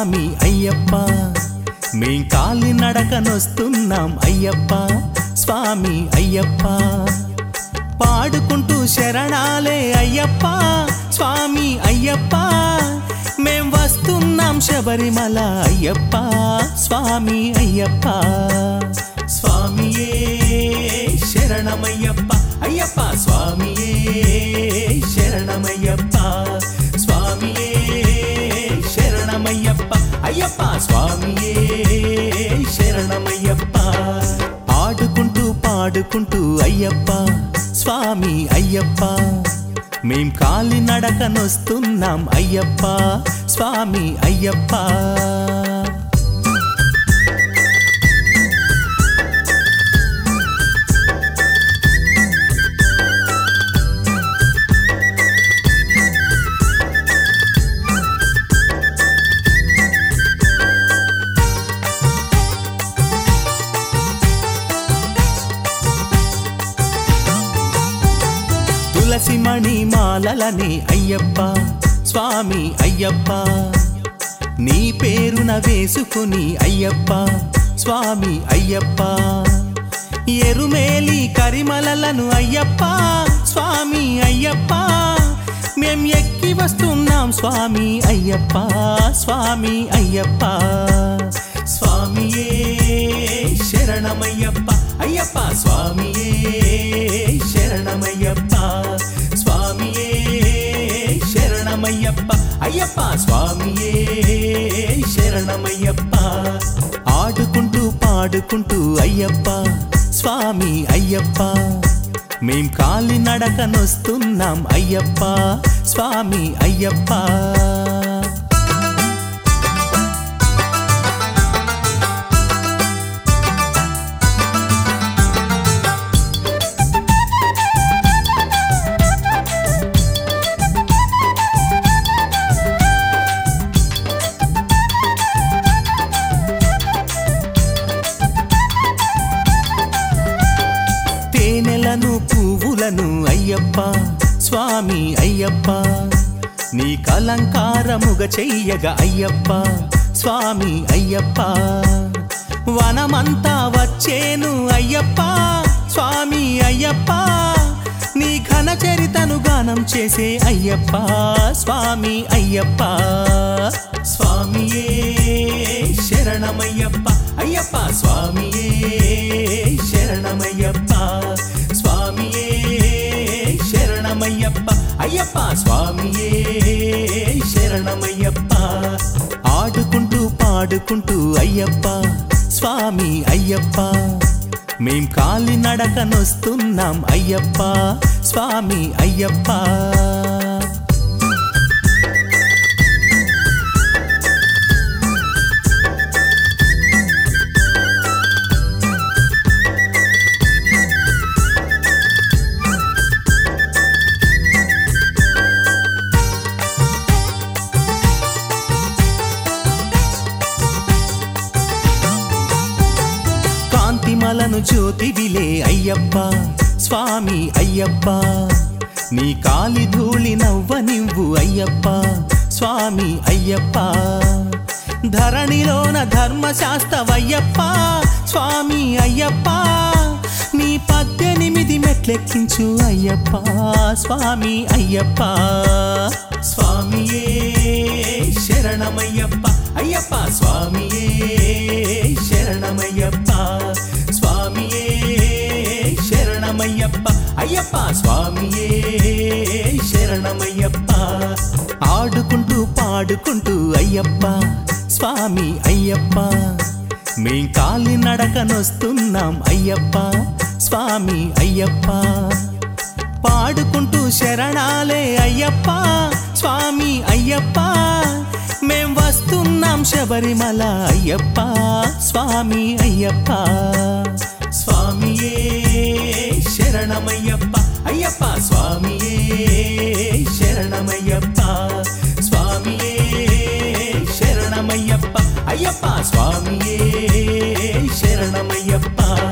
స్వామి అయ్యప్ప మేం కాలి నడకనొస్తున్నాం అయ్యప్ప స్వామి అయ్యప్ప పాడుకుంటూ శరణాలే అయ్యప్ప స్వామి అయ్యప్ప మేం వస్తున్నాం శబరిమల అయ్యప్ప స్వామి అయ్యప్ప స్వామియే శరణమయ్యప్ప అయ్యప్ప స్వామియే శరణమయ్యప్ప స్వామియే శరణమయ్యప్ప అయ్యప్ప స్వామియే శరణమయ్యప్ప ఆడుకుంటూ పాడుకుంటూ అయ్యప్ప స్వామి అయ్యప్ప మేం కాలి నడకనొస్తున్నాం అయ్యప్ప స్వామి అయ్యప్ప తులసి మణి మాలలని అయ్యప్ప స్వామి అయ్యప్ప నీ పేరున వేసుకుని అయ్యప్ప స్వామి అయ్యప్ప ఎరుమేలి కరిమలలను అయ్యప్ప స్వామి అయ్యప్ప మేం ఎక్కి వస్తున్నాం స్వామి అయ్యప్ప స్వామి అయ్యప్ప స్వామియే శరణమయ్యప్ప అయ్యప్ప స్వామియే శరణమయ్యప్ప స్వామియే శరణమయ్యప్ప అయ్యప్ప స్వామియే శరణమయ్యప్ప ఆడుకుంటూ పాడుకుంటూ అయ్యప్ప స్వామి అయ్యప్ప మేం కాలి నడకనొస్తున్నాం అయ్యప్ప స్వామి అయ్యప్ప తేనెలను పువ్వులను అయ్యప్ప స్వామి అయ్యప్ప నీ కలంకారముగ చెయ్యగ అయ్యప్ప స్వామి అయ్యప్ప వనమంతా వచ్చేను అయ్యప్ప స్వామి అయ్యప్ప నీ ఘన చరితను గానం చేసే అయ్యప్ప స్వామి అయ్యప్ప స్వామియే శరణమయ్యప్ప అయ్యప్ప స్వామియే శరణమయ్యప్ప స్వామియే శరణమయ్యప్ప అయ్యప్ప స్వామియే శరణమయ్యప్ప ఆడుకుంటూ పాడుకుంటూ అయ్యప్ప స్వామి అయ్యప్ప మేం కాలి నడకనొస్తున్నాం అయ్యప్ప స్వామి అయ్యప్ప కాంతిమలను జ్యోతివిలే అయ్యప్ప స్వామి అయ్యప్ప నీ కాలి ధూళి నవ్వనివ్వు అయ్యప్ప స్వామి అయ్యప్ప ధరణిలోన ధర్మశాస్త్రవయ్యప్ప స్వామి అయ్యప్ప నీ పద్దెనిమిది మెట్లెక్కించు అయ్యప్ప స్వామి అయ్యప్ప స్వామియే శరణమయ్యప్ప అయ్యప్ప స్వామియే శరణమయ్యప్ప స్వామియే శరణమయ్యప్ప అయ్యప్ప స్వామియే శరణమయ్యప్ప ఆడుకుంటూ పాడుకుంటూ అయ్యప్ప స్వామి అయ్యప్ప మేం కాలి నడకనొస్తున్నాం అయ్యప్ప స్వామి అయ్యప్ప పాడుకుంటూ శరణాలే అయ్యప్ప స్వామి అయ్యప్ప మేం వస్తున్నాం శబరిమల అయ్యప్ప స్వామి అయ్యప్ప స్వామియే శరణమయ్యప్ప అయ్యప్ప స్వామియే శరణమయ్యప్ప స్వామియే శరణమయ్యప్ప అయ్యప్ప స్వామియే శరణమయ్యప్ప